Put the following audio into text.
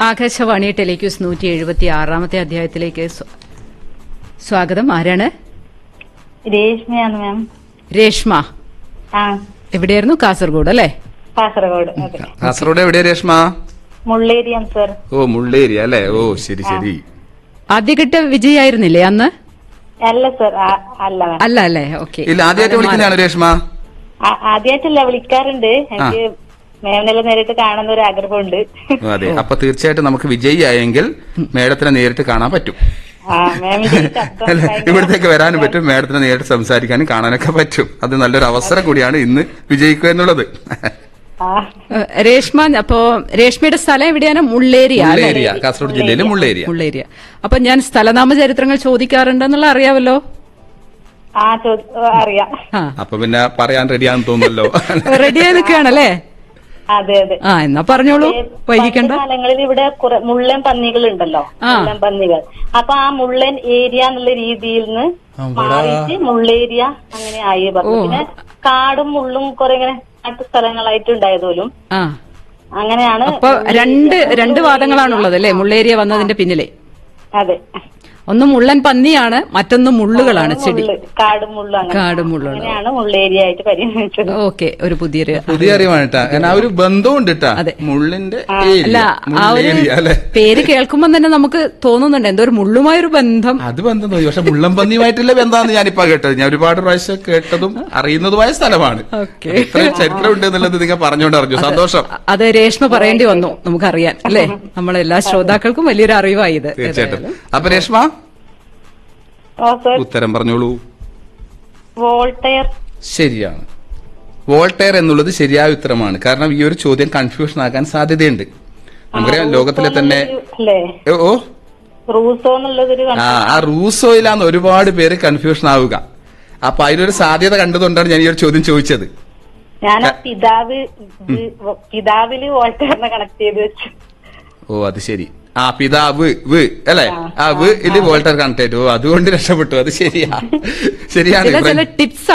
ആകാശവാണി ടെലിക്യൂസ് നൂറ്റി എഴുപത്തി ആറാമത്തെ അധ്യായത്തിലേക്ക് സ്വ- സ്വാഗതം ആരാണ് രേഷ്മയാണ് മാം രേഷ്മ ആ എവിടെയായിരുന്നു കാസർഗോഡ് അല്ലേ കാസർഗോഡ് അതെ കാസർഗോഡ് എവിടെയാ രേഷ്മ മുള്ളേരിയാണ് സർ ഓ മുള്ളേരി അല്ലേ ഓ ശരി ശരി ആദ്യഘട്ട വിജയായിരുന്നില്ലേ അന്ന് അല്ല സർ അല്ല മാം അല്ല അല്ലേ ഓക്കെ ഇല്ല ആദ്യമായിട്ട് വിളിക്കുന്നതാണ് രേഷ്മ ആ- ആദ്യമായിട്ടല്ല വിളിക്കാറുണ്ട് എനിക്ക് മാമിനെല്ലാം നേരിട്ട് കാണുന്ന ഒരു ആഗ്രഹമുണ്ട് ഓ, അതെ അപ്പൊ തീർച്ചയായിട്ടും നമുക്ക് വിജയിയായെങ്കിൽ മേഡത്തിനെ നേരിട്ട് കാണാൻ പറ്റും ആ മാമിന്റെ ഈ ശബ്ദം അല്ല, ഭയങ്കര ഇവിടത്തേക്ക് വരാനും പറ്റും മേഡത്തിനെ നേരിട്ട് സംസാരിക്കാനും കാണാനൊക്കെ പറ്റും അത് നല്ലൊരു അവസരം കൂടിയാണ് ഇന്ന് വിജയിക്കുക എന്നുള്ളത് ആ ഏഹ്, രേഷ്മ അപ്പോ രേഷ്മയുടെ സ്ഥലം എവിടെയാണ് മുള്ളേരിയ അല്ലേ? മുള്ളേരിയ കാസർഗോഡ് ജില്ലയിലെ മുള്ളേരിയ മുള്ളേരിയ അപ്പൊ ഞാൻ സ്ഥലനാമ ചരിത്രങ്ങൾ ചോദിക്കാറുണ്ടെന്നുള്ള അറിയാവല്ലോ ആ ചോ- അറിയാം ആ അപ്പൊ പിന്നെ പറയാൻ റെഡിയാന്ന് തോന്നുന്നല്ലോ റെഡിയായി നിൽക്കുകയാണല്ലേ അതെ അതെ ആ എന്നാ പറഞ്ഞോളൂ വൈകിക്കണ്ട പണ്ട് കാലങ്ങളിൽ ഇവിടെ കുറെ മുള്ളൻ പന്നികൾ ഉണ്ടല്ലോ ആ. മുള്ളൻ പന്നികൾ അപ്പൊ ആ മുള്ളൻ ഏരിയ എന്നുള്ള രീതിയിൽ നിന്ന് മാറിയിട്ട് മുള്ളേരിയ അങ്ങനെ ആയി പറഞ്ഞു ഓ. പിന്നെ കാടും മുള്ളും കുറെ ഇങ്ങനെ മറ്റു സ്ഥലങ്ങളായിട്ട് ഉണ്ടായതുപോലും ആ അങ്ങനെയാണ് അപ്പൊ രണ്ട് രണ്ട് വാദങ്ങളാണുള്ളത് അല്ലേ മുള്ളേരിയ വന്നതിന്റെ പിന്നിലെ അതെ ഒന്ന് മുള്ളൻ പന്നിയാണ് മറ്റൊന്ന് മുള്ളുകളാണ് ചെടി മുള്ള് കാടും മുള്ളും അങ്ങനെ കാടും മുള്ളുള്ള അങ്ങനെയാണ് മുള്ളേരിയ ആയിട്ട് പരിഗണിച്ചത് ഓക്കെ ഒരു പുതിയൊരു പുതിയ അറിവാണ് കേട്ടാ കാരണം ആ ഒരു ബന്ധമുണ്ട് കേട്ടാ അതെ. മുള്ളിന്റെ അല്ല ഏരിയ ആ ഒരു മുള്ളേരിയ അല്ലെ പേര് കേൾക്കുമ്പോൾ തന്നെ നമുക്ക് തോന്നുന്നുണ്ട് എന്തോ ഒരു മുള്ളുമായൊരു ബന്ധം അത് ബന്ധം തോന്നി പക്ഷെ മുള്ളംപന്നിയുമായിട്ടുള്ള ബന്ധമാണ് ഞാനിപ്പോ കേട്ടത് ഞാൻ ഒരുപാട് പ്രാവശ്യം കേട്ടതും അറിയുന്നതുമായ സ്ഥലമാണ് ഓക്കെ ഇത്രയും ചരിത്രം ഉണ്ട് എന്നുള്ളത് നിങ്ങൾ പറഞ്ഞുകൊണ്ട് അറിഞ്ഞു സന്തോഷം അത് രേഷ്മ പറയേണ്ടി വന്നു നമുക്കറിയാൻ അല്ലേ നമ്മളെല്ലാ ശ്രോതാക്കൾക്കും വലിയൊരു അറിവായി ഇത് തീർച്ചയായിട്ടും അപ്പൊ രേഷ്മ ഓ സർ ഉത്തരം പറഞ്ഞോളൂ വോൾട്ടയർ ശരിയാണ് വോൾട്ടയർ എന്നുള്ളത് ശരിയായ ഉത്തരമാണ് കാരണം ഈ ഒരു ചോദ്യം കൺഫ്യൂഷൻ ആകാൻ സാധ്യതയുണ്ട് നമുക്കറിയാം ലോകത്തിലെ തന്നെ അല്ലേ ഏ, ഓ റൂസോ എന്നുള്ളതൊരു ആ ആ റൂസോയിലാന്ന് ഒരുപാട് പേര് കൺഫ്യൂഷൻ ആവുക അപ്പൊ അതിനൊരു സാധ്യത കണ്ടതുകൊണ്ടാണ് ഞാൻ ഈ ഒരു ചോദ്യം ചോദിച്ചത് ഞാൻ ആ പിതാവ് ഇത് പിതാവില് വോൾട്ടയറിനെ കണക്ട് ചെയ്ത് വെച്ചു ഓ അത് ശരി ആ പിതാവ് വ് അല്ലെ ആ വ് ഇത് വോൾട്ടർ കണക്ട് ചെയ്തു ഓ അതുകൊണ്ട് രക്ഷപ്പെട്ടു അത് ശരിയാ ശരിയാണ് ചില ചില ഇബ്രാഹിം. ടിപ്സ്